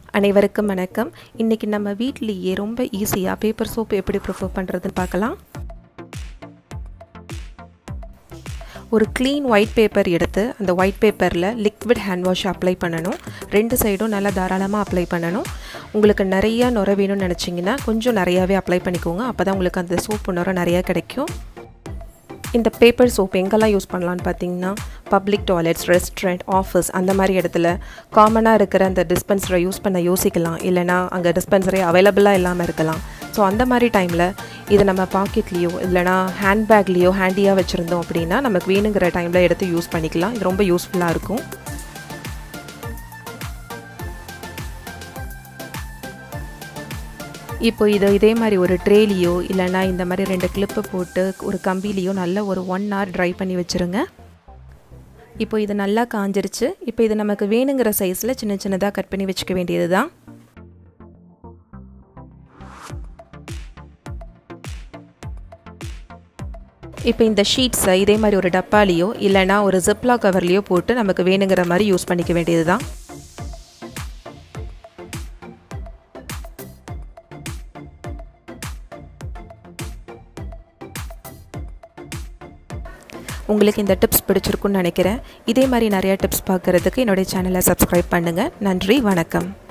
அனைவருக்கும் வணக்கம் இன்றைக்கி நம்ம வீட்லேயே ரொம்ப ஈஸியாக பேப்பர் சோப் எப்படி ப்ரிப்பேர் பண்ணுறதுன்னு பார்க்கலாம் ஒரு க்ளீன் ஒயிட் பேப்பர் எடுத்து அந்த ஒயிட் பேப்பரில் லிக்விட் ஹேண்ட் வாஷ் அப்ளை பண்ணணும் ரெண்டு சைடும் நல்லா தாராளமாக அப்ளை பண்ணணும் உங்களுக்கு நிறையா நுர வேணும்னு நினச்சிங்கன்னா கொஞ்சம் நிறையாவே அப்ளை பண்ணிக்கோங்க அப்போ தான் உங்களுக்கு அந்த சோப்பு நுர நிறையா கிடைக்கும் இந்த பேப்பர் சோப் எங்கெல்லாம் யூஸ் பண்ணலான்னு பார்த்தீங்கன்னா பப்ளிக் டாய்லெட்ஸ் ரெஸ்டாரண்ட் ஆஃபீஸ் அந்த மாதிரி இடத்துல காமனாக இருக்கிற அந்த டிஸ்பென்சரை யூஸ் பண்ண யோசிக்கலாம் இல்லைனா அங்கே டிஸ்பென்சரே அவைலபிளாக இல்லாமல் இருக்கலாம் ஸோ அந்த மாதிரி டைமில் இதை நம்ம பாக்கெட்லேயோ இல்லைனா ஹேண்ட்பேக்லேயோ ஹேண்டியாக வச்சுருந்தோம் அப்படின்னா நமக்கு வேணுங்கிற டைமில் எடுத்து யூஸ் பண்ணிக்கலாம் இது ரொம்ப யூஸ்ஃபுல்லாக இருக்கும் இப்போ இதை இதே மாதிரி ஒரு ட்ரேலியோ இல்லைனா இந்த மாதிரி ரெண்டு கிளிப்பை போட்டு ஒரு கம்பிலேயோ நல்ல ஒரு ஒன் ஹவர் ட்ரை பண்ணி வச்சுருங்க இப்போ இது நல்லா காஞ்சிருச்சு இப்போ இது நமக்கு வேணுங்கிற சைஸில் சின்ன சின்னதாக கட் பண்ணி வச்சுக்க வேண்டியது தான் இப்போ இந்த ஷீட்ஸை இதே மாதிரி ஒரு டப்பாலேயோ இல்லைனா ஒரு ஜிப்லா கவர்லேயோ போட்டு நமக்கு வேணுங்கிற மாதிரி யூஸ் பண்ணிக்க வேண்டியது தான் உங்களுக்கு இந்த டிப்ஸ் பிடிச்சிருக்குன்னு நினைக்கிறேன் இதே மாதிரி நிறையா டிப்ஸ் பார்க்குறதுக்கு என்னுடைய சேனலை சப்ஸ்கிரைப் பண்ணுங்கள் நன்றி வணக்கம்